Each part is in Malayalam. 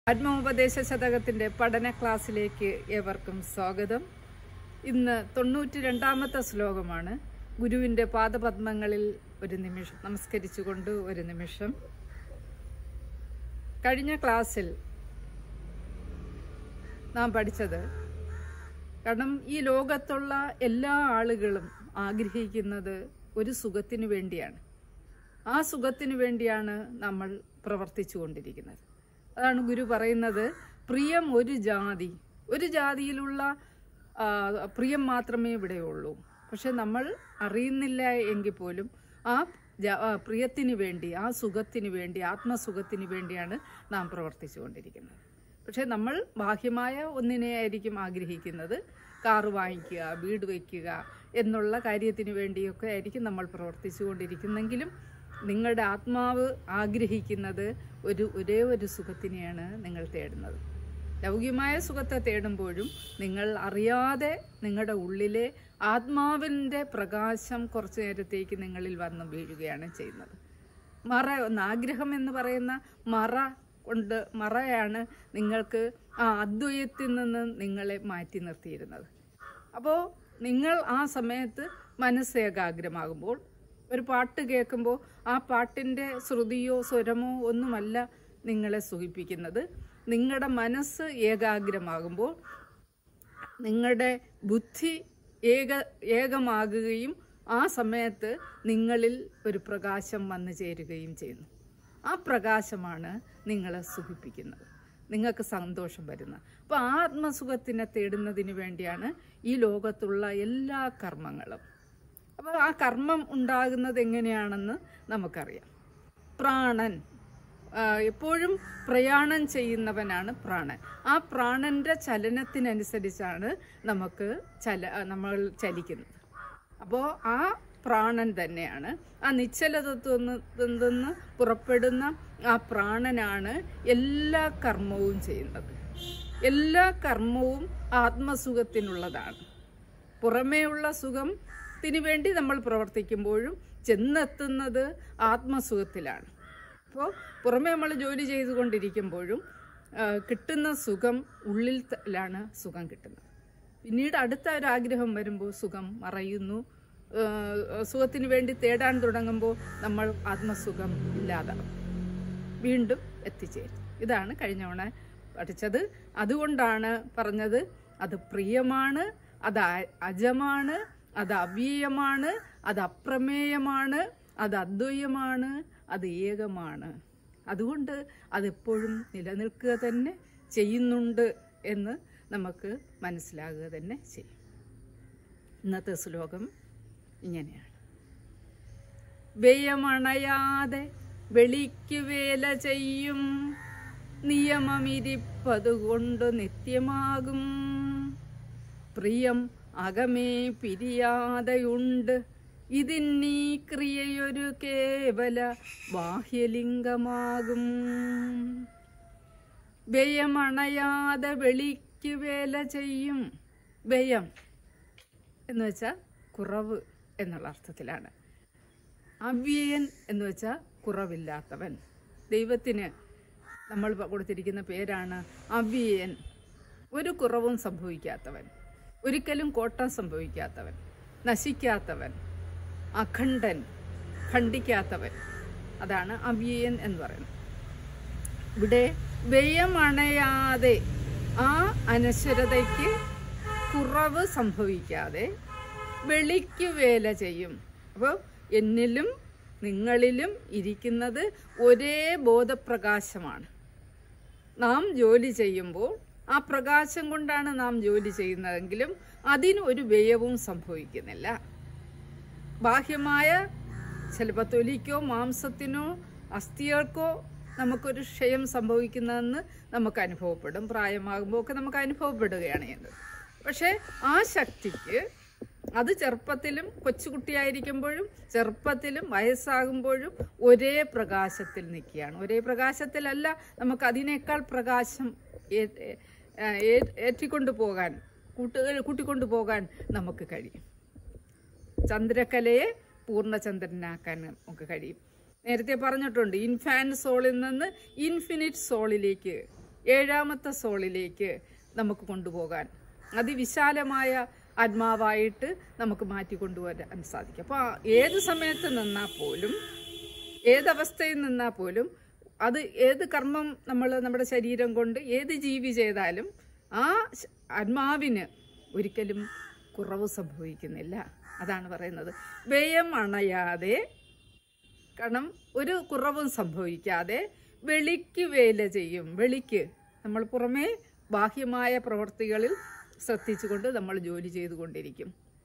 ആത്മോപദേശ ശതകത്തിന്റെ പഠന ക്ലാസ്സിലേക്ക് ഏവർക്കും സ്വാഗതം ഇന്ന് തൊണ്ണൂറ്റി രണ്ടാമത്തെ ശ്ലോകമാണ് ഗുരുവിന്റെ പാദപത്മങ്ങളിൽ ഒരു നിമിഷം നമസ്കരിച്ചുകൊണ്ട് ഒരു നിമിഷം കഴിഞ്ഞ ക്ലാസ്സിൽ നാം പഠിച്ചത് കാരണം ഈ ലോകത്തുള്ള എല്ലാ ആളുകളും ആഗ്രഹിക്കുന്നത് ഒരു സുഖത്തിനു വേണ്ടിയാണ് ആ സുഖത്തിനു വേണ്ടിയാണ് നമ്മൾ പ്രവർത്തിച്ചു കൊണ്ടിരിക്കുന്നത് അതാണ് ഗുരു പറയുന്നത് പ്രിയം ഒരു ജാതി ഒരു ജാതിയിലുള്ള ആ, പ്രിയം മാത്രമേ ഇവിടെയുള്ളൂ പക്ഷെ നമ്മൾ അറിയുന്നില്ല എങ്കിൽ പോലും ആ ജ- ആ പ്രിയത്തിന് വേണ്ടി ആ സുഖത്തിന് വേണ്ടി ആത്മസുഖത്തിന് വേണ്ടിയാണ് നാം പ്രവർത്തിച്ചു കൊണ്ടിരിക്കുന്നത് പക്ഷെ നമ്മൾ ബാഹ്യമായ ഒന്നിനെ ആയിരിക്കും ആഗ്രഹിക്കുന്നത് കാറ് വാങ്ങിക്കുക വീട് വയ്ക്കുക എന്നുള്ള കാര്യത്തിന് വേണ്ടിയൊക്കെ ആയിരിക്കും നമ്മൾ പ്രവർത്തിച്ചു കൊണ്ടിരിക്കുന്നെങ്കിലും നിങ്ങളുടെ ആത്മാവ് ആഗ്രഹിക്കുന്നത് ഒരു ഒരേ ഒരു സുഖത്തിനെയാണ് നിങ്ങൾ തേടുന്നത് ലൗകികമായ സുഖത്തെ തേടുമ്പോഴും നിങ്ങൾ അറിയാതെ നിങ്ങളുടെ ഉള്ളിലെ ആത്മാവിൻ്റെ പ്രകാശം കുറച്ചു നേരത്തേക്ക് നിങ്ങളിൽ വന്ന് വീഴുകയാണ് ചെയ്യുന്നത് മറ ഒന്ന് ആഗ്രഹം എന്ന് പറയുന്ന മറ കൊണ്ട് മറയാണ് നിങ്ങൾക്ക് ആ അദ്വൈതത്തിൽ നിന്ന് നിങ്ങളെ മാറ്റി നിർത്തിയിരുന്നത് അപ്പോൾ നിങ്ങൾ ആ സമയത്ത് മനസ്സ് ഏകാഗ്രമാകുമ്പോൾ ഒരു പാട്ട് കേൾക്കുമ്പോൾ ആ പാട്ടിൻ്റെ ശ്രുതിയോ സ്വരമോ ഒന്നുമല്ല നിങ്ങളെ സുഖിപ്പിക്കുന്നത് നിങ്ങളുടെ മനസ്സ് ഏകാഗ്രമാകുമ്പോൾ നിങ്ങളുടെ ബുദ്ധി ഏക ഏകമാകുകയും ആ സമയത്ത് നിങ്ങളിൽ ഒരു പ്രകാശം വന്നു ചേരുകയും ചെയ്യുന്നു ആ പ്രകാശമാണ് നിങ്ങളെ സുഖിപ്പിക്കുന്നത് നിങ്ങൾക്ക് സന്തോഷം വരുന്നത് അപ്പോൾ ആ ആത്മസുഖത്തിനെ തേടുന്നതിന് വേണ്ടിയാണ് ഈ ലോകത്തുള്ള എല്ലാ കർമ്മങ്ങളും അപ്പോൾ ആ കർമ്മം ഉണ്ടാകുന്നത് എങ്ങനെയാണെന്ന് നമുക്കറിയാം പ്രാണൻ ആ, എപ്പോഴും പ്രയാണം ചെയ്യുന്നവനാണ് പ്രാണൻ ആ പ്രാണന്റെ ചലനത്തിനനുസരിച്ചാണ് നമുക്ക് ചല നമ്മൾ ചലിക്കുന്നത് അപ്പോൾ ആ പ്രാണൻ തന്നെയാണ് ആ നിശ്ചലതത്വം നിന്ന് പുറപ്പെടുന്ന ആ പ്രാണനാണ് എല്ലാ കർമ്മവും ചെയ്യുന്നത് എല്ലാ കർമ്മവും ആത്മസുഖത്തിനുള്ളതാണ് പുറമേയുള്ള സുഖത്തിന് വേണ്ടി നമ്മൾ പ്രവർത്തിക്കുമ്പോഴും ചെന്നെത്തുന്നത് ആത്മസുഖത്തിലാണ് അപ്പോൾ പുറമേ നമ്മൾ ജോലി ചെയ്തുകൊണ്ടിരിക്കുമ്പോഴും ആ, കിട്ടുന്ന സുഖം ഉള്ളിലാണ് സുഖം കിട്ടുന്നത് പിന്നീട് അടുത്ത ഒരു ആഗ്രഹം വരുമ്പോൾ സുഖം മറയുന്നു ആ, സുഖത്തിന് വേണ്ടി തേടാൻ തുടങ്ങുമ്പോൾ നമ്മൾ ആത്മസുഖം ഇല്ലാതാവും വീണ്ടും എത്തിച്ചേരും ഇതാണ് കഴിഞ്ഞ തവണ പഠിച്ചത് അതുകൊണ്ടാണ് പറഞ്ഞത് അത് പ്രിയമാണ് അത് അ- അജമാണ് അത് അവ്യയമാണ് അത് അപ്രമേയമാണ് അത് അദ്വയമാണ് അത് ഏകമാണ് അതുകൊണ്ട് അതെപ്പോഴും നിലനിൽക്കുക തന്നെ ചെയ്യുന്നുണ്ട് എന്ന് നമുക്ക് മനസ്സിലാകുക തന്നെ ചെയ്യും ഇന്നത്തെ ശ്ലോകം ഇങ്ങനെയാണ് വ്യയമണയാതെ വെളിക്ക് വേല ചെയ്യും നിയമമിരിപ്പതുകൊണ്ട് നിത്യമാകും പ്രിയം അകമേ പിരിയാതെയുണ്ട് ഇതിന്നീ ക്രിയയൊരു കേവല ബാഹ്യലിംഗമാകും വ്യയമണയാതെ വെളിക്ക് വേല ചെയ്യും വ്യയം എന്ന് വെച്ചാൽ കുറവ് എന്നുള്ള അർത്ഥത്തിലാണ് അവ്യയൻ എന്ന് വെച്ചാൽ കുറവില്ലാത്തവൻ ദൈവത്തിന് നമ്മൾ കൊടുത്തിരിക്കുന്ന പേരാണ് അവ്യയൻ ഒരു കുറവും സംഭവിക്കാത്തവൻ ഒരിക്കലും കോട്ടം സംഭവിക്കാത്തവൻ നശിക്കാത്തവൻ അഖണ്ഡൻ ഖണ്ഡിക്കാത്തവൻ അതാണ് അവ്യയൻ എന്ന് പറയുന്നത് ഇവിടെ വ്യയമണയാതെ ആ അനശ്വരതയ്ക്ക് കുറവ് സംഭവിക്കാതെ വെളിക്ക് വേല ചെയ്യും അപ്പോൾ എന്നിലും നിങ്ങളിലും ഇരിക്കുന്നത് ഒരേ ബോധപ്രകാശമാണ് നാം ജോലി ചെയ്യുമ്പോൾ ആ പ്രകാശം കൊണ്ടാണ് നാം ജോലി ചെയ്യുന്നതെങ്കിലും അതിന് ഒരു വ്യയവും സംഭവിക്കുന്നില്ല ബാഹ്യമായ ചിലപ്പോൾ തൊലിക്കോ മാംസത്തിനോ അസ്ഥികൾക്കോ നമുക്കൊരു ക്ഷയം സംഭവിക്കുന്നതെന്ന് നമുക്ക് അനുഭവപ്പെടും പ്രായമാകുമ്പോൾ ഒക്കെ നമുക്ക് അനുഭവപ്പെടുകയാണ് ചെയ്യുന്നത് പക്ഷേ ആ ശക്തിക്ക് അത് ചെറുപ്പത്തിലും കൊച്ചുകുട്ടിയായിരിക്കുമ്പോഴും ചെറുപ്പത്തിലും വയസ്സാകുമ്പോഴും ഒരേ പ്രകാശത്തിൽ നിൽക്കുകയാണ് ഒരേ പ്രകാശത്തിലല്ല നമുക്ക് അതിനേക്കാൾ പ്രകാശം ഏ- ഏ- ഏ- ഏറ്റിക്കൊണ്ടു പോകാൻ കൂട്ടുകൾ കൂട്ടിക്കൊണ്ടു പോകാൻ നമുക്ക് കഴിയും ചന്ദ്രക്കലയെ പൂർണ്ണചന്ദ്രനാക്കാൻ നമുക്ക് കഴിയും നേരത്തെ പറഞ്ഞിട്ടുണ്ട് ഇൻഫാൻറ്റ് സോളിൽ നിന്ന് ഇൻഫിനിറ്റ് സോളിലേക്ക് ഏഴാമത്തെ സോളിലേക്ക് നമുക്ക് കൊണ്ടുപോകാൻ അതിവിശാലമായ ആത്മാവായിട്ട് നമുക്ക് മാറ്റി കൊണ്ടുവരാൻ സാധിക്കും അപ്പോൾ ഏത് സമയത്ത് നിന്നാൽ പോലും ഏതവസ്ഥയിൽ നിന്നാൽ പോലും അത് ഏത് കർമ്മം നമ്മൾ നമ്മുടെ ശരീരം കൊണ്ട് ഏത് ജീവി ചെയ്താലും ആ ശ- ആത്മാവിന് ഒരിക്കലും കുറവ് സംഭവിക്കുന്നില്ല അതാണ് പറയുന്നത് വ്യയം അണയാതെ കാരണം ഒരു കുറവും സംഭവിക്കാതെ വെളിക്ക് വേല ചെയ്യും വെളിക്ക് നമ്മൾ പുറമേ ബാഹ്യമായ പ്രവൃത്തികളിൽ ശ്രദ്ധിച്ചുകൊണ്ട് നമ്മൾ ജോലി ചെയ്തുകൊണ്ടിരിക്കും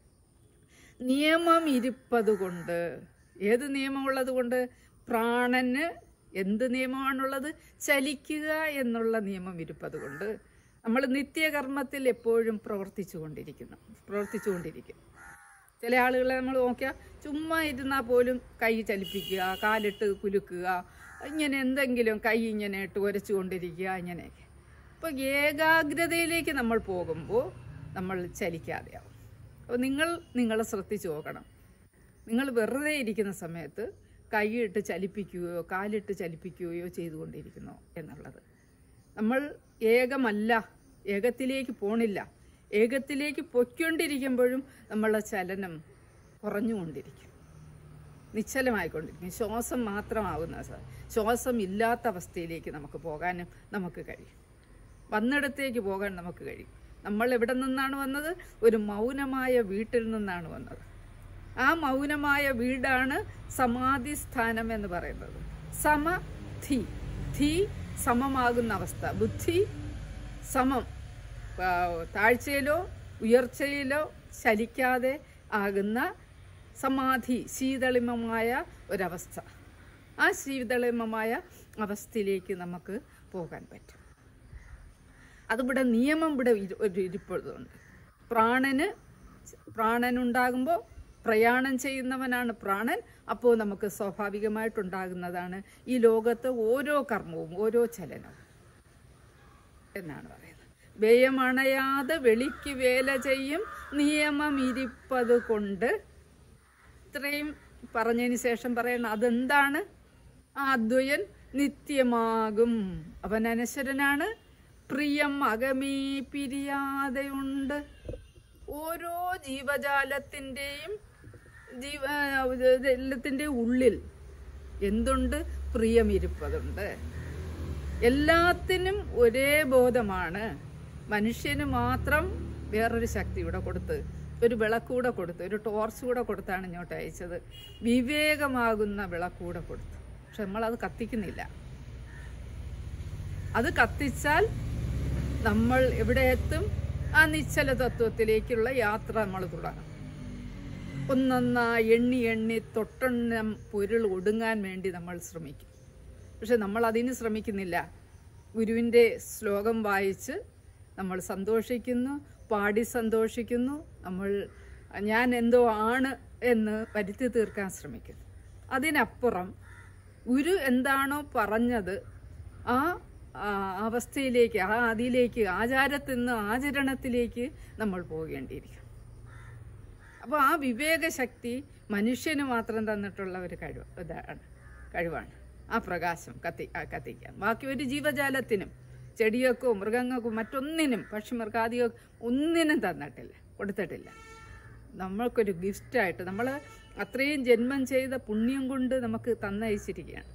നിയമം ഇരിപ്പത് കൊണ്ട് ഏത് നിയമമുള്ളത് കൊണ്ട് പ്രാണന് എന്ത് നിയമമാണുള്ളത് ചലിക്കുക എന്നുള്ള നിയമം ഇരിപ്പത് കൊണ്ട് നമ്മൾ നിത്യകർമ്മത്തിൽ എപ്പോഴും പ്രവർത്തിച്ചു കൊണ്ടിരിക്കുന്നു പ്രവർത്തിച്ചു കൊണ്ടിരിക്കും ചില ആളുകളെ നമ്മൾ നോക്കിയാൽ ചുമ്മാ ഇരുന്നാൽ പോലും കൈ ചലിപ്പിക്കുക കാലിട്ട് കുലുക്കുക ഇങ്ങനെ എന്തെങ്കിലും കൈ ഇങ്ങനെ ഇട്ട് ഉരച്ചു കൊണ്ടിരിക്കുക ഇങ്ങനെയൊക്കെ അപ്പോൾ ഏകാഗ്രതയിലേക്ക് നമ്മൾ പോകുമ്പോൾ നമ്മൾ ചലിക്കാതെയാവും അപ്പോൾ നിങ്ങൾ നിങ്ങളെ ശ്രദ്ധിച്ചു നോക്കണം നിങ്ങൾ വെറുതെ ഇരിക്കുന്ന സമയത്ത് കൈയിട്ട് ചലിപ്പിക്കുകയോ കാലിട്ട് ചലിപ്പിക്കുകയോ ചെയ്തുകൊണ്ടിരിക്കുന്നു എന്നുള്ളത് നമ്മൾ ഏകമല്ല ഏകത്തിലേക്ക് പോണില്ല ഏകത്തിലേക്ക് പൊയ്ക്കൊണ്ടിരിക്കുമ്പോഴും നമ്മളുടെ ചലനം കുറഞ്ഞുകൊണ്ടിരിക്കും നിശ്ചലമായിക്കൊണ്ടിരിക്കും ശ്വാസം മാത്രമാവുന്ന സ- ശ്വാസം ഇല്ലാത്ത അവസ്ഥയിലേക്ക് നമുക്ക് പോകാനും നമുക്ക് കഴിയും വന്നിടത്തേക്ക് പോകാൻ നമുക്ക് കഴിയും നമ്മൾ എവിടെ നിന്നാണ് വന്നത് ഒരു മൗനമായ വീട്ടിൽ നിന്നാണ് വന്നത് ആ മൗനമായ വീടാണ് സമാധി സ്ഥാനം എന്ന് പറയുന്നത് സമധി ധി സമമാകുന്ന അവസ്ഥ ബുദ്ധി സമം ആ, താഴ്ചയിലോ ഉയർച്ചയിലോ ചലിക്കാതെ ആകുന്ന സമാധി ശീതളിമമായ ഒരവസ്ഥ ആ ശീതളിമമായ അവസ്ഥയിലേക്ക് നമുക്ക് പോകാൻ പറ്റും അതിവിടെ നിയമം ഇവിടെ ഇരു- ഒരു ഇരിപ്പുണ്ട് പ്രാണന് പ്രാണനുണ്ടാകുമ്പോൾ പ്രയാണം ചെയ്യുന്നവനാണ് പ്രാണൻ അപ്പോൾ നമുക്ക് സ്വാഭാവികമായിട്ടുണ്ടാകുന്നതാണ് ഈ ലോകത്ത് ഓരോ കർമ്മവും ഓരോ ചലനവും എന്നാണ് പറയുന്നത് വ്യയമണയാതെ വെളിക്ക് വേല ചെയ്യും നിയമം ഇരിപ്പത് കൊണ്ട് ഇത്രയും പറഞ്ഞതിന് ശേഷം പറയണം അതെന്താണ് ആ അദ്വയൻ നിത്യമാകും അവൻ അനശ്വരനാണ് പ്രിയം അകമേ പിരിയാതെയുണ്ട് ഓരോ ജീവജാലത്തിൻ്റെയും ജീവ എല്ലാത്തിൻ്റെ ഉള്ളിൽ എന്തുണ്ട് പ്രിയമിരിപ്പതുണ്ട് എല്ലാത്തിനും ഒരേ ബോധമാണ് മനുഷ്യന് മാത്രം വേറൊരു ശക്തി ഇവിടെ കൊടുത്ത് ഒരു വിളക്കൂടെ കൊടുത്ത് ഒരു ടോർച്ച് കൂടെ കൊടുത്താണ് ഇങ്ങോട്ട് അയച്ചത് വിവേകമാകുന്ന വിളക്കൂടെ കൊടുത്തു പക്ഷെ നമ്മളത് കത്തിക്കുന്നില്ല അത് കത്തിച്ചാൽ നമ്മൾ എവിടെ എത്തും ആ നിശ്ചല തത്വത്തിലേക്കുള്ള യാത്ര നമ്മൾ തുടങ്ങും ഒന്നൊന്നാ എണ്ണി എണ്ണി തൊട്ടെണ്ണം പൊരുൾ ഒടുങ്ങാൻ വേണ്ടി നമ്മൾ ശ്രമിക്കും പക്ഷെ നമ്മൾ അതിന് ശ്രമിക്കുന്നില്ല ഗുരുവിൻ്റെ ശ്ലോകം വായിച്ച് നമ്മൾ സന്തോഷിക്കുന്നു പാടി സന്തോഷിക്കുന്നു നമ്മൾ ഞാൻ എന്തോ ആണ് എന്ന് വരുത്തി തീർക്കാൻ ശ്രമിക്കുന്നു അതിനപ്പുറം ഗുരു എന്താണോ പറഞ്ഞത് ആ ആ അവസ്ഥയിലേക്ക് ആ അതിലേക്ക് ആചാരത്തിൽ നിന്ന് ആചരണത്തിലേക്ക് നമ്മൾ പോകേണ്ടിയിരിക്കും അപ്പോൾ ആ വിവേകശക്തി മനുഷ്യന് മാത്രം തന്നിട്ടുള്ള ഒരു കഴിവ് ഇതാണ് കഴിവാണ് ആ പ്രകാശം കത്തി ആ കത്തിക്കാൻ ബാക്കി ഒരു ജീവജാലത്തിനും ചെടികൾക്കോ മൃഗങ്ങൾക്കോ മറ്റൊന്നിനും പക്ഷി മൃഗാദികോ ഒന്നിനും തന്നിട്ടില്ല കൊടുത്തിട്ടില്ല നമ്മൾക്കൊരു ഗിഫ്റ്റായിട്ട് നമ്മൾ അത്രയും ജന്മം ചെയ്ത പുണ്യം കൊണ്ട് നമുക്ക് തന്നയച്ചിരിക്കുകയാണ്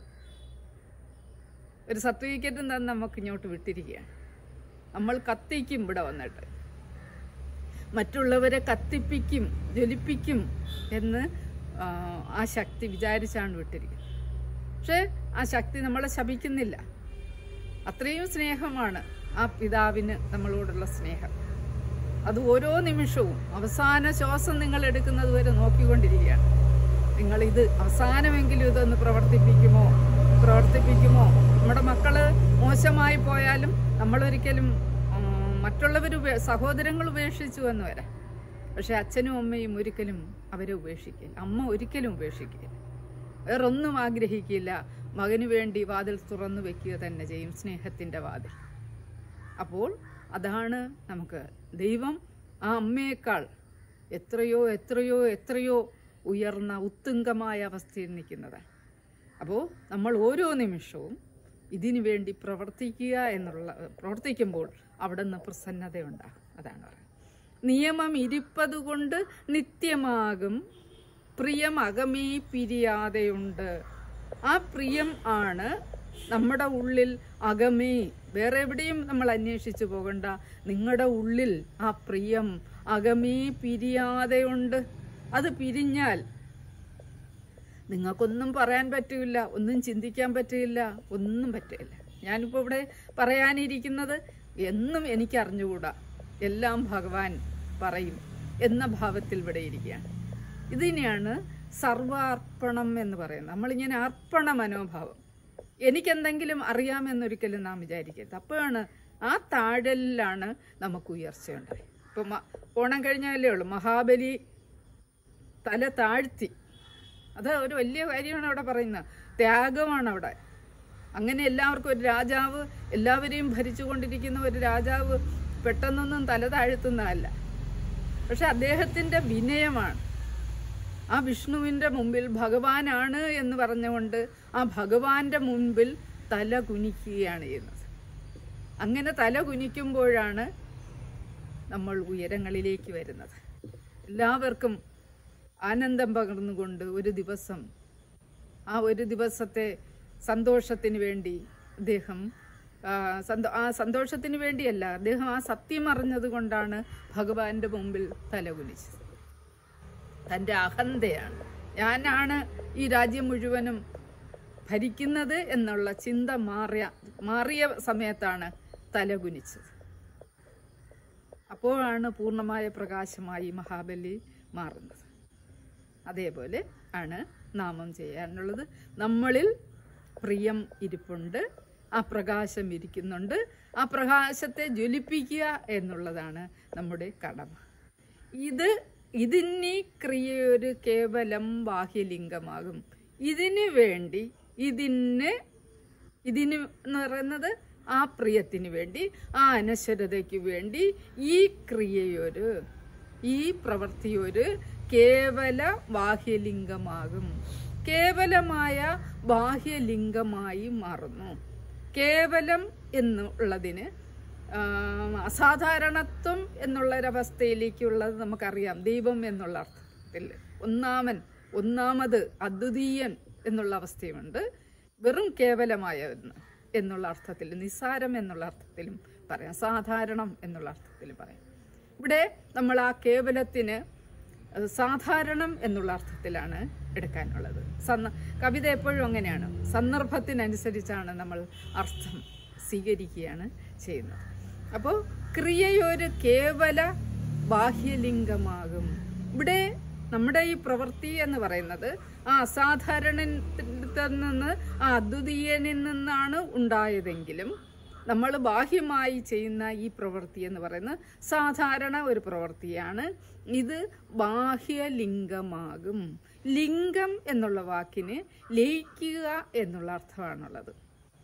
ഒരു സർട്ടിഫിക്കറ്റും തന്ന് നമുക്ക് ഇങ്ങോട്ട് വിട്ടിരിക്കുകയാണ് നമ്മൾ കത്തിക്കും ഇവിടെ വന്നിട്ട് മറ്റുള്ളവരെ കത്തിപ്പിക്കും ജ്വലിപ്പിക്കും എന്ന് ആ, ആ ശക്തി വിചാരിച്ചാണ് വിട്ടിരിക്കുന്നത് പക്ഷേ ആ ശക്തി നമ്മളെ ശപിക്കുന്നില്ല അത്രയും സ്നേഹമാണ് ആ പിതാവിന് നമ്മളോടുള്ള സ്നേഹം അത് ഓരോ നിമിഷവും അവസാന ശ്വാസം നിങ്ങൾ എടുക്കുന്നത് വരെ നോക്കിക്കൊണ്ടിരിക്കുകയാണ് നിങ്ങൾ ഇത് അവസാനമെങ്കിലും ഇതൊന്ന് പ്രവർത്തിപ്പിക്കുമോ പ്രവർത്തിപ്പിക്കുമോ നമ്മുടെ മക്കള് മോശമായി പോയാലും നമ്മളൊരിക്കലും ഉം, മറ്റുള്ളവർ ഉപേ- സഹോദരങ്ങൾ ഉപേക്ഷിച്ചു എന്ന് വരാം പക്ഷെ അച്ഛനും അമ്മയും ഒരിക്കലും അവരെ ഉപേക്ഷിക്കില്ല അമ്മ ഒരിക്കലും ഉപേക്ഷിക്കില്ല വേറൊന്നും ആഗ്രഹിക്കില്ല മകന് വേണ്ടി വാതിൽ തുറന്നു വെക്കുക തന്നെ ചെയ്യും സ്നേഹത്തിൻ്റെ വാതിൽ അപ്പോൾ അതാണ് നമുക്ക് ദൈവം ആ അമ്മയേക്കാൾ എത്രയോ എത്രയോ എത്രയോ ഉയർന്ന ഉത്തുംഗമായ അവസ്ഥയിൽ നിൽക്കുന്നതാണ് അപ്പോൾ നമ്മൾ ഓരോ നിമിഷവും ഇതിനു വേണ്ടി പ്രവർത്തിക്കുക എന്നുള്ള പ്രവർത്തിക്കുമ്പോൾ അവിടെ നിന്ന് പ്രസന്നതയുണ്ടാകും അതാണ് പറയുന്നത് നിയമം ഇരിപ്പത് കൊണ്ട് നിത്യമാകും പ്രിയം അകമേ പിരിയാതെയുണ്ട് ആ പ്രിയം ആണ് നമ്മുടെ ഉള്ളിൽ അകമേ വേറെ എവിടെയും നമ്മൾ അന്വേഷിച്ചു പോകണ്ട നിങ്ങളുടെ ഉള്ളിൽ ആ പ്രിയം അകമേ പിരിയാതെയുണ്ട് അത് പിരിഞ്ഞാൽ നിങ്ങൾക്കൊന്നും പറയാൻ പറ്റില്ല ഒന്നും ചിന്തിക്കാൻ പറ്റില്ല ഒന്നും പറ്റില്ല ഞാനിപ്പോൾ ഇവിടെ പറയാനിരിക്കുന്നത് എന്നും എനിക്ക് അറിഞ്ഞുകൂടാ എല്ലാം ഭഗവാൻ പറയും എന്ന ഭാവത്തിൽ ഇവിടെ ഇരിക്കുകയാണ് ഇതിനെയാണ് സർവാർപ്പണം എന്ന് പറയുന്നത് നമ്മളിങ്ങനെ അർപ്പണ മനോഭാവം എനിക്കെന്തെങ്കിലും അറിയാമെന്നൊരിക്കലും നാം വിചാരിക്കരുത് അപ്പോഴാണ് ആ താഴലിലാണ് നമുക്ക് ഉയർച്ചയുണ്ടായി ഇപ്പം മ- ഓണം കഴിഞ്ഞാലേ ഉള്ളൂ മഹാബലി തല താഴ്ത്തി അത് ഒരു വലിയ കാര്യമാണ് അവിടെ പറയുന്നത് ത്യാഗമാണ് അവിടെ അങ്ങനെ എല്ലാവർക്കും ഒരു രാജാവ് എല്ലാവരെയും ഭരിച്ചുകൊണ്ടിരിക്കുന്ന ഒരു രാജാവ് പെട്ടെന്നൊന്നും തല താഴ്ത്തുന്നതല്ല പക്ഷെ അദ്ദേഹത്തിൻ്റെ വിനയമാണ് ആ വിഷ്ണുവിൻ്റെ മുമ്പിൽ ഭഗവാനാണ് എന്ന് പറഞ്ഞുകൊണ്ട് ആ ഭഗവാന്റെ മുൻപിൽ തല കുനിക്കുകയാണ് ചെയ്യുന്നത് അങ്ങനെ തല കുനിക്കുമ്പോഴാണ് നമ്മൾ ഉയരങ്ങളിലേക്ക് വരുന്നത് എല്ലാവർക്കും ആനന്ദം പകർന്നുകൊണ്ട് ഒരു ദിവസം ആ ഒരു ദിവസത്തെ സന്തോഷത്തിന് വേണ്ടി അദ്ദേഹം ആ, സന്തോ- ആ സന്തോഷത്തിന് വേണ്ടിയല്ല അദ്ദേഹം ആ സത്യം അറിഞ്ഞത് കൊണ്ടാണ് ഭഗവാന്റെ മുമ്പിൽ തലകുനിച്ചത് തൻ്റെ അഹന്തയാണ് ഞാനാണ് ഈ രാജ്യം മുഴുവനും ഭരിക്കുന്നത് എന്നുള്ള ചിന്ത മാറിയ മാറിയ സമയത്താണ് തലകുനിച്ചത് അപ്പോഴാണ് പൂർണ്ണമായ പ്രകാശമായി മഹാബലി മാറുന്നത് അതേപോലെ ആണ് നാമം ചെയ്യാനുള്ളത് നമ്മളിൽ പ്രിയം ഇരിപ്പുണ്ട് ആ പ്രകാശം ഇരിക്കുന്നുണ്ട് ആ പ്രകാശത്തെ ജ്വലിപ്പിക്കുക എന്നുള്ളതാണ് നമ്മുടെ കടമ ഇത് ഇതിന് ക്രിയയൊരു കേവലം ബാഹ്യലിംഗമാകും ഇതിന് വേണ്ടി ഇതിന് ഇതിന് എന്ന് പറയുന്നത് ആ പ്രിയത്തിന് വേണ്ടി ആ അനശ്വരതയ്ക്ക് വേണ്ടി ഈ ക്രിയയൊരു ഈ പ്രവൃത്തിയൊരു കേവല ബാഹ്യലിംഗമാകും കേവലമായ ബാഹ്യലിംഗമായി മാറുന്നു കേവലം എന്നുള്ളതിന് ആ, അസാധാരണത്വം എന്നുള്ളൊരവസ്ഥയിലേക്കുള്ളത് നമുക്കറിയാം ദൈവം എന്നുള്ള അർത്ഥത്തിൽ ഒന്നാമൻ ഒന്നാമത് അദ്വിതീയൻ എന്നുള്ള അവസ്ഥയുമുണ്ട് വെറും കേവലമായ ഒന്ന് എന്നുള്ള അർത്ഥത്തിൽ നിസ്സാരം എന്നുള്ള അർത്ഥത്തിലും പറയാം സാധാരണം എന്നുള്ള അർത്ഥത്തിൽ പറയാം ഇവിടെ നമ്മൾ ആ കേവലത്തിന് അത് സാധാരണം എന്നുള്ള അർത്ഥത്തിലാണ് എടുക്കാനുള്ളത് സന്ദ കവിത എപ്പോഴും അങ്ങനെയാണ് സന്ദർഭത്തിനനുസരിച്ചാണ് നമ്മൾ അർത്ഥം സ്വീകരിക്കുകയാണ് ചെയ്യുന്നത് അപ്പോൾ ക്രിയയൊരു കേവല ബാഹ്യലിംഗമാകും ഇവിടെ നമ്മുടെ ഈ പ്രവൃത്തി എന്ന് പറയുന്നത് ആ അസാധാരണത്തിൽ നിന്ന് ആ അദ്വിതീയനിൽ നിന്നാണ് ഉണ്ടായതെങ്കിലും നമ്മൾ ബാഹ്യമായി ചെയ്യുന്ന ഈ പ്രവൃത്തി എന്ന് പറയുന്നത് സാധാരണ ഒരു പ്രവൃത്തിയാണ് ഇത് ബാഹ്യലിംഗമാകും ലിംഗം എന്നുള്ള വാക്കിന് ലയിക്കുക എന്നുള്ള അർത്ഥമാണുള്ളത്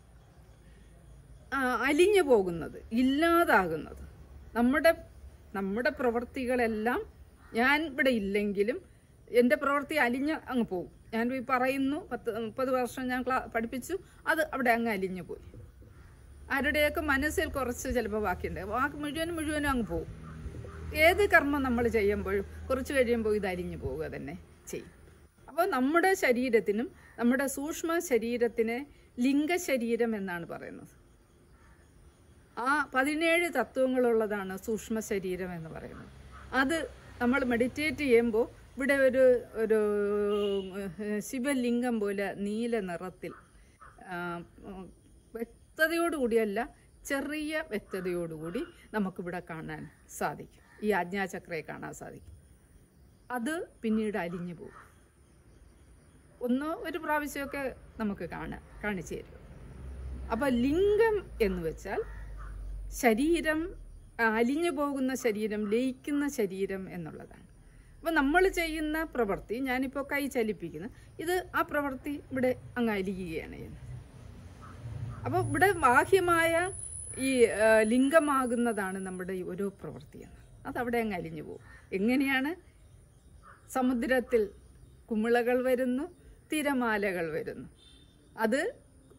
ആ, അലിഞ്ഞു പോകുന്നത് ഇല്ലാതാകുന്നത് നമ്മുടെ നമ്മുടെ പ്രവൃത്തികളെല്ലാം ഞാൻ ഇവിടെ ഇല്ലെങ്കിലും എൻ്റെ പ്രവൃത്തി അലിഞ്ഞ് അങ്ങ് പോകും ഞാൻ ഈ പറയുന്നു പത്ത് മുപ്പത് വർഷം ഞാൻ ക്ലാ പഠിപ്പിച്ചു അത് അവിടെ അങ്ങ് അലിഞ്ഞു പോയി ആരുടെയൊക്കെ മനസ്സിൽ കുറച്ച് ചിലപ്പോൾ ബാക്കിയുണ്ട് വാക്ക് മുഴുവനും മുഴുവനും അങ്ങ് പോകും ഏത് കർമ്മം നമ്മൾ ചെയ്യുമ്പോഴും കുറച്ച് കഴിയുമ്പോൾ ഇത് അലിഞ്ഞു പോവുക തന്നെ ചെയ്യും അപ്പോൾ നമ്മുടെ ശരീരത്തിനും നമ്മുടെ സൂക്ഷ്മ ശരീരത്തിന് ലിംഗശരീരം എന്നാണ് പറയുന്നത് ആ പതിനേഴ് തത്വങ്ങളുള്ളതാണ് സൂക്ഷ്മ ശരീരം എന്ന് പറയുന്നത് അത് നമ്മൾ മെഡിറ്റേറ്റ് ചെയ്യുമ്പോൾ ഇവിടെ ഒരു ഒരു ഏഹ്, ശിവലിംഗം പോലെ നീല നിറത്തിൽ ആ, ഉം, വ്യക്തതയോടുകൂടിയല്ല ചെറിയ വ്യക്തതയോടുകൂടി നമുക്കിവിടെ കാണാൻ സാധിക്കും ഈ ആജ്ഞാചക്രയെ കാണാൻ സാധിക്കും അത് പിന്നീട് അലിഞ്ഞു പോകും ഒന്ന് ഒരു പ്രാവശ്യമൊക്കെ നമുക്ക് കാണാം കാണിച്ചു തരും അപ്പോൾ ലിംഗം എന്ന് വെച്ചാൽ ശരീരം ആ, അലിഞ്ഞു പോകുന്ന ശരീരം ലയിക്കുന്ന ശരീരം എന്നുള്ളതാണ് അപ്പോൾ നമ്മൾ ചെയ്യുന്ന പ്രവൃത്തി ഞാനിപ്പോൾ കൈ ചലിപ്പിക്കുന്നു ഇത് ആ പ്രവൃത്തി ഇവിടെ അങ്ങ് അലിയുകയാണ് ചെയ്യുന്നത് അപ്പോൾ ഇവിടെ ബാഹ്യമായ ഈ ആ, ലിംഗമാകുന്നതാണ് നമ്മുടെ ഈ ഓരോ പ്രവൃത്തിയെന്ന് അതവിടെ അങ്ങ് അലിഞ്ഞു പോകും എങ്ങനെയാണ് സമുദ്രത്തിൽ കുമിളകൾ വരുന്നു തിരമാലകൾ വരുന്നു അത്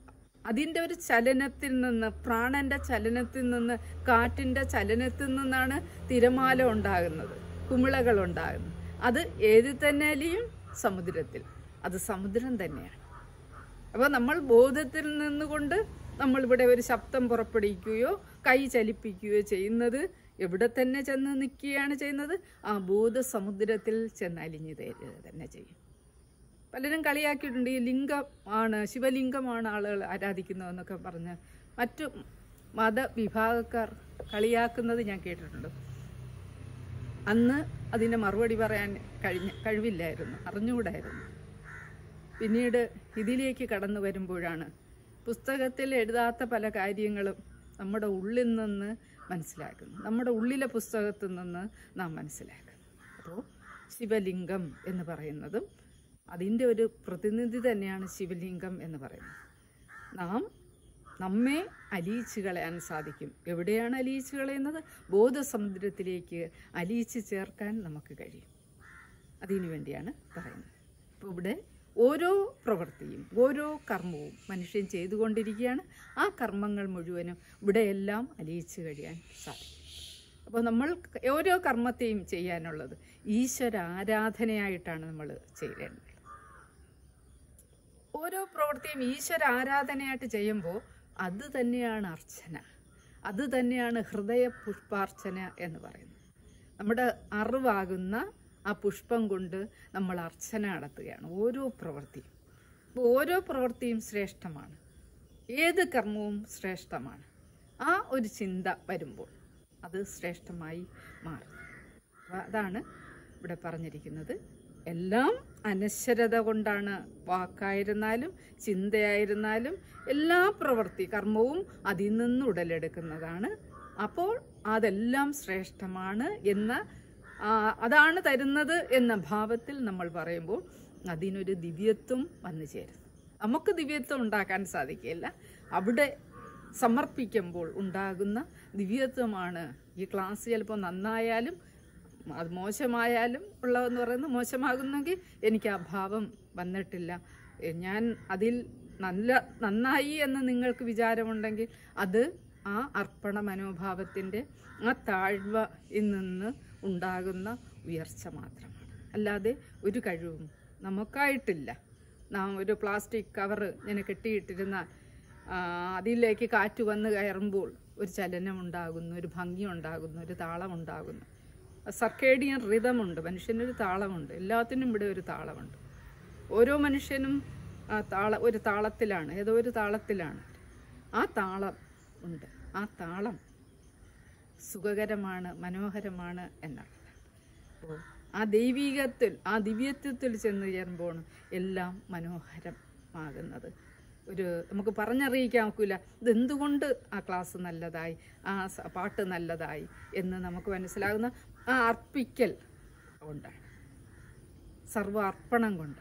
അതിൻ്റെ ഒരു ചലനത്തിൽ നിന്ന് പ്രാണന്റെ ചലനത്തിൽ നിന്ന് കാറ്റിൻ്റെ ചലനത്തിൽ നിന്നാണ് തിരമാല ഉണ്ടാകുന്നത് കുമിളകൾ ഉണ്ടാകുന്നത് അത് ഏതിൽ തന്നെയും സമുദ്രത്തിൽ അത് സമുദ്രം തന്നെയാണ് അപ്പോൾ നമ്മൾ ബോധത്തിൽ നിന്നുകൊണ്ട് നമ്മളിവിടെ ഒരു ശബ്ദം പുറപ്പെടുവിക്കുകയോ കൈ ചലിപ്പിക്കുകയോ ചെയ്യുന്നത് എവിടെ തന്നെ ചെന്ന് നിൽക്കുകയാണ് ചെയ്യുന്നത് ആ ബോധസമുദ്രത്തിൽ ചെന്ന് അലിഞ്ഞു തരുക തന്നെ ചെയ്യും പലരും കളിയാക്കിയിട്ടുണ്ട് ഈ ലിംഗം ആണ് ശിവലിംഗമാണ് ആളുകൾ ആരാധിക്കുന്നതെന്നൊക്കെ പറഞ്ഞ് മറ്റു മതവിഭാഗക്കാർ കളിയാക്കുന്നത് ഞാൻ കേട്ടിട്ടുണ്ട് അന്ന് അതിന് മറുപടി പറയാൻ കഴിഞ്ഞ കഴിവില്ലായിരുന്നു അറിഞ്ഞുകൂടായിരുന്നു പിന്നീട് ഇതിലേക്ക് കടന്നു വരുമ്പോഴാണ് പുസ്തകത്തിൽ എഴുതാത്ത പല കാര്യങ്ങളും നമ്മുടെ ഉള്ളിൽ നിന്ന് മനസ്സിലാക്കുന്നത് നമ്മുടെ ഉള്ളിലെ പുസ്തകത്തിൽ നിന്ന് നാം മനസ്സിലാക്കുന്നു അപ്പോൾ ശിവലിംഗം എന്ന് പറയുന്നതും അതിൻ്റെ ഒരു പ്രതിനിധി തന്നെയാണ് ശിവലിംഗം എന്ന് പറയുന്നത് നാം നമ്മെ അലിയിച്ച് കളയാൻ സാധിക്കും എവിടെയാണ് അലിയിച്ച് കളയുന്നത് ബോധസമുദ്രത്തിലേക്ക് അലിയിച്ച് ചേർക്കാൻ നമുക്ക് കഴിയും അതിനു വേണ്ടിയാണ് പറയുന്നത് അപ്പോൾ ഇവിടെ ഓരോ പ്രവൃത്തിയും ഓരോ കർമ്മവും മനുഷ്യൻ ചെയ്തുകൊണ്ടിരിക്കുകയാണ് ആ കർമ്മങ്ങൾ മുഴുവനും ഇവിടെയെല്ലാം അലിയിച്ച് കഴിയാൻ സാധിക്കും അപ്പോൾ നമ്മൾ ഓരോ കർമ്മത്തെയും ചെയ്യാനുള്ളത് ഈശ്വര ആരാധനയായിട്ടാണ് നമ്മൾ ചെയ്യേണ്ടത് ഓരോ പ്രവൃത്തിയും ഈശ്വര ആരാധനയായിട്ട് ചെയ്യുമ്പോൾ അത് തന്നെയാണ് അർച്ചന അത് തന്നെയാണ് ഹൃദയ പുഷ്പാർച്ചന എന്ന് പറയുന്നത് നമ്മുടെ അറിവാകുന്ന ആ പുഷ്പം കൊണ്ട് നമ്മൾ അർച്ചന നടത്തുകയാണ് ഓരോ പ്രവൃത്തിയും അപ്പോൾ ഓരോ പ്രവൃത്തിയും ശ്രേഷ്ഠമാണ് ഏത് കർമ്മവും ശ്രേഷ്ഠമാണ് ആ ഒരു ചിന്ത വരുമ്പോൾ അത് ശ്രേഷ്ഠമായി മാറും അപ്പോൾ അതാണ് ഇവിടെ പറഞ്ഞിരിക്കുന്നത് എല്ലാം അനശ്വരത കൊണ്ടാണ് വാക്കായിരുന്നാലും ചിന്തയായിരുന്നാലും എല്ലാ പ്രവൃത്തി കർമ്മവും അതിൽ നിന്ന് ഉടലെടുക്കുന്നതാണ് അപ്പോൾ അതെല്ലാം ശ്രേഷ്ഠമാണ് എന്ന ആ, അതാണ് തരുന്നത് എന്ന ഭാവത്തിൽ നമ്മൾ പറയുമ്പോൾ അതിനൊരു ദിവ്യത്വം വന്നു ചേരുന്നു നമുക്ക് ദിവ്യത്വം ഉണ്ടാക്കാൻ സാധിക്കില്ല അവിടെ സമർപ്പിക്കുമ്പോൾ ഉണ്ടാകുന്ന ദിവ്യത്വമാണ് ഈ ക്ലാസ് ചിലപ്പോൾ നന്നായാലും അത് മോശമായാലും ഉള്ളതെന്ന് പറയുന്നത് മോശമാകുന്നെങ്കിൽ എനിക്ക് ആ ഭാവം വന്നിട്ടില്ല എ, ഞാൻ അതിൽ നല്ല നന്നായി എന്ന് നിങ്ങൾക്ക് വിചാരമുണ്ടെങ്കിൽ അത് ആ അർപ്പണ മനോഭാവത്തിൻ്റെ ആ താഴ്വയിൽ നിന്ന് ഉണ്ടാകുന്ന ഉയർച്ച മാത്രമാണ് അല്ലാതെ ഒരു കഴിവും നമുക്കായിട്ടില്ല നാം ഒരു പ്ലാസ്റ്റിക് കവറ് ഇങ്ങനെ കെട്ടിയിട്ടിരുന്നാൽ ആ, അതിലേക്ക് കാറ്റ് വന്ന് കയറുമ്പോൾ ഒരു ചലനം ഉണ്ടാകുന്നു ഒരു ഭംഗി ഉണ്ടാകുന്നു ഒരു താളം ഉണ്ടാകുന്നു സർക്കേഡിയൻ റിതമുണ്ട് മനുഷ്യനൊരു താളമുണ്ട് എല്ലാത്തിനും ഇവിടെ ഒരു താളമുണ്ട് ഓരോ മനുഷ്യനും ആ താള ഒരു താളത്തിലാണ് ഏതോ ഒരു താളത്തിലാണ് ആ താളം ഉണ്ട് ആ താളം സുഖകരമാണ് മനോഹരമാണ് എന്നുള്ളതാണ് അപ്പോൾ ആ ദൈവീകത്തിൽ ആ ദിവ്യത്വത്തിൽ ചെന്ന് ചേരുമ്പോൾ എല്ലാം മനോഹരമാകുന്നത് ഒരു നമുക്ക് പറഞ്ഞറിയിക്കാൻ ഒക്കില്ല ഇതെന്തുകൊണ്ട് ആ ക്ലാസ് നല്ലതായി ആ സ- പാട്ട് നല്ലതായി എന്ന് നമുക്ക് മനസ്സിലാകുന്ന ആ അർപ്പിക്കൽ കൊണ്ടാണ് സർവ അർപ്പണം കൊണ്ടാണ്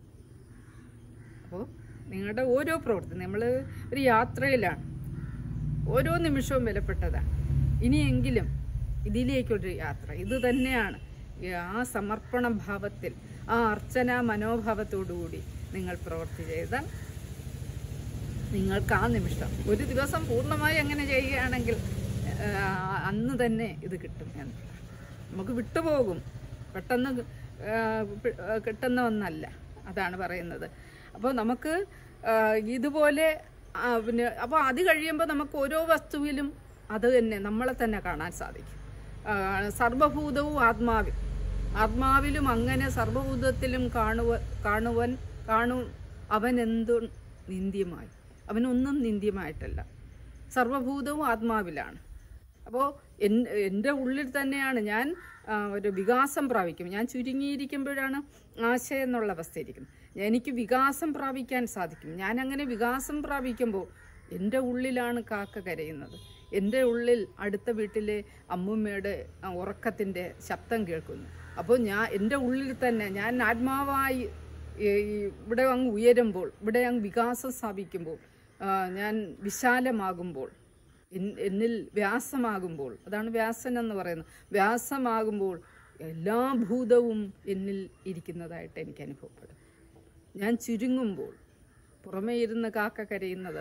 അപ്പോൾ നിങ്ങളുടെ ഓരോ പ്രവൃത്തി നമ്മൾ ഒരു യാത്രയിലാണ് ഓരോ നിമിഷവും വിലപ്പെട്ടതാണ് ഇനിയെങ്കിലും ഇതിലേക്കൊരു യാത്ര ഇത് തന്നെയാണ് ഈ ആ സമർപ്പണ ഭാവത്തിൽ ആ അർച്ചന മനോഭാവത്തോടുകൂടി നിങ്ങൾ പ്രവൃത്തി ചെയ്താൽ നിങ്ങൾക്ക് ആ നിമിഷം ഒരു ദിവസം പൂർണ്ണമായി അങ്ങനെ ചെയ്യുകയാണെങ്കിൽ ആ, അന്ന് തന്നെ ഇത് കിട്ടും എന്ന് നമുക്ക് വിട്ടുപോകും പെട്ടെന്ന് ആ, പി- ആ, കിട്ടുന്ന ഒന്നല്ല അതാണ് പറയുന്നത് അപ്പോൾ നമുക്ക് ആ, ഇതുപോലെ ആ, പിന്നെ അപ്പോൾ അത് കഴിയുമ്പോൾ നമുക്ക് ഓരോ വസ്തുവിലും അത് തന്നെ നമ്മളെ തന്നെ കാണാൻ സാധിക്കും ആ, സർവഭൂതവും ആത്മാവിൽ ആത്മാവിലും അങ്ങനെ സർവഭൂതത്തിലും കാണുവ കാണുവൻ കാണു അവൻ എന്തു നിന്ദ്യമായി അവനൊന്നും നിന്ദ്യമായിട്ടല്ല സർവഭൂതവും ആത്മാവിലാണ് അപ്പോൾ എൻ്റെ ഉള്ളിൽ തന്നെയാണ് ഞാൻ ആ, ഒരു വികാസം പ്രാപിക്കും ഞാൻ ചുരുങ്ങിയിരിക്കുമ്പോഴാണ് ആശയം എന്നുള്ള അവസ്ഥ ഇരിക്കുന്നത് എനിക്ക് വികാസം പ്രാപിക്കാൻ സാധിക്കും ഞാൻ അങ്ങനെ വികാസം പ്രാപിക്കുമ്പോൾ എൻ്റെ ഉള്ളിലാണ് കാക്ക കരയുന്നത് എൻ്റെ ഉള്ളിൽ അടുത്ത വീട്ടിലെ അമ്മുമ്മയുടെ ആ, ഉറക്കത്തിൻ്റെ ശബ്ദം കേൾക്കുന്നു അപ്പോൾ ഞാൻ എൻ്റെ ഉള്ളിൽ തന്നെ ഞാൻ ആത്മാവായി ഈ ഇവിടെ അങ്ങ് ഉയരുമ്പോൾ ഇവിടെ അങ്ങ് വികാസം സ്ഥാപിക്കുമ്പോൾ ആ, ഞാൻ വിശാലമാകുമ്പോൾ എൻ- എന്നിൽ വ്യാസമാകുമ്പോൾ അതാണ് വ്യാസൻ എന്ന് പറയുന്നത് വ്യാസമാകുമ്പോൾ എല്ലാ ഭൂതവും എന്നിൽ ഇരിക്കുന്നതായിട്ട് എനിക്ക് അനുഭവപ്പെടും ഞാൻ ചുരുങ്ങുമ്പോൾ പുറമേ ഇരുന്ന് കാക്ക കരയുന്നത്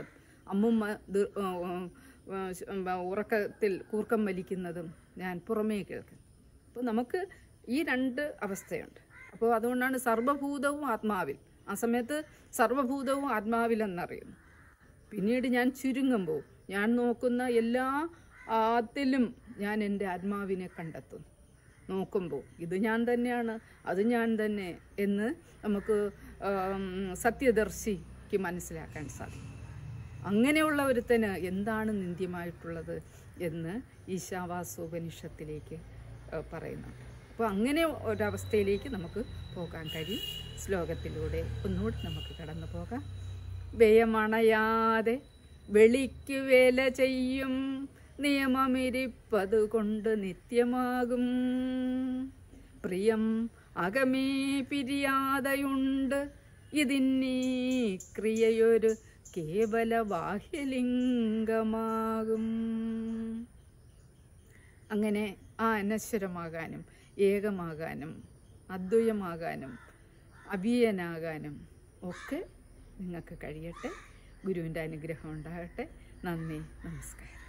അമ്മുമ്മ ദി- ആ, ആ, ആ, ശ- ആ, ഉറക്കത്തിൽ കൂർക്കം വലിക്കുന്നതും ഞാൻ പുറമേ കേൾക്കും അപ്പോൾ നമുക്ക് ഈ രണ്ട് അവസ്ഥയുണ്ട് അപ്പോൾ അതുകൊണ്ടാണ് സർവഭൂതവും ആത്മാവിൽ ആ സമയത്ത് സർവഭൂതവും ആത്മാവിൽ എന്നറിയുന്നു പിന്നീട് ഞാൻ ചുരുങ്ങുമ്പോൾ ഞാൻ നോക്കുന്ന എല്ലാ അതിലും ഞാൻ എൻ്റെ ആത്മാവിനെ കണ്ടെത്തുന്നു നോക്കുമ്പോൾ ഇത് ഞാൻ തന്നെയാണ് അത് ഞാൻ തന്നെ എന്ന് നമുക്ക് ആം, സത്യദർശിക്ക് മനസ്സിലാക്കാൻ സാധിക്കും അങ്ങനെയുള്ള ഒരുത്തന് എന്താണ് നിന്ദ്യമായിട്ടുള്ളത് എന്ന് ഈശാവാസോപനിഷത്തിലേക്ക് ആ, പറയുന്നുണ്ട് അപ്പോൾ അങ്ങനെ ഒരവസ്ഥയിലേക്ക് നമുക്ക് പോകാൻ കഴിയും ശ്ലോകത്തിലൂടെ ഒന്നുകൂടി നമുക്ക് കടന്നു പോകാം വ്യയമണയാതെ വെളിക്ക് വേല ചെയ്യും നിയമമിരിപ്പത് കൊണ്ട് നിത്യമാകും പ്രിയം അകമേ പിരിയാതെയുണ്ട് ഇതിന്നീ ക്രിയയൊരു കേവല ബാഹ്യലിംഗമാകും അങ്ങനെ ആ അനശ്വരമാകാനും ഏകമാകാനും അദ്വയമാകാനും അഭിയനാകാനും ഒക്കെ നിങ്ങൾക്ക് കഴിയട്ടെ ഗുരുവിൻ്റെ അനുഗ്രഹം ഉണ്ടാകട്ടെ നന്ദി നമസ്കാരം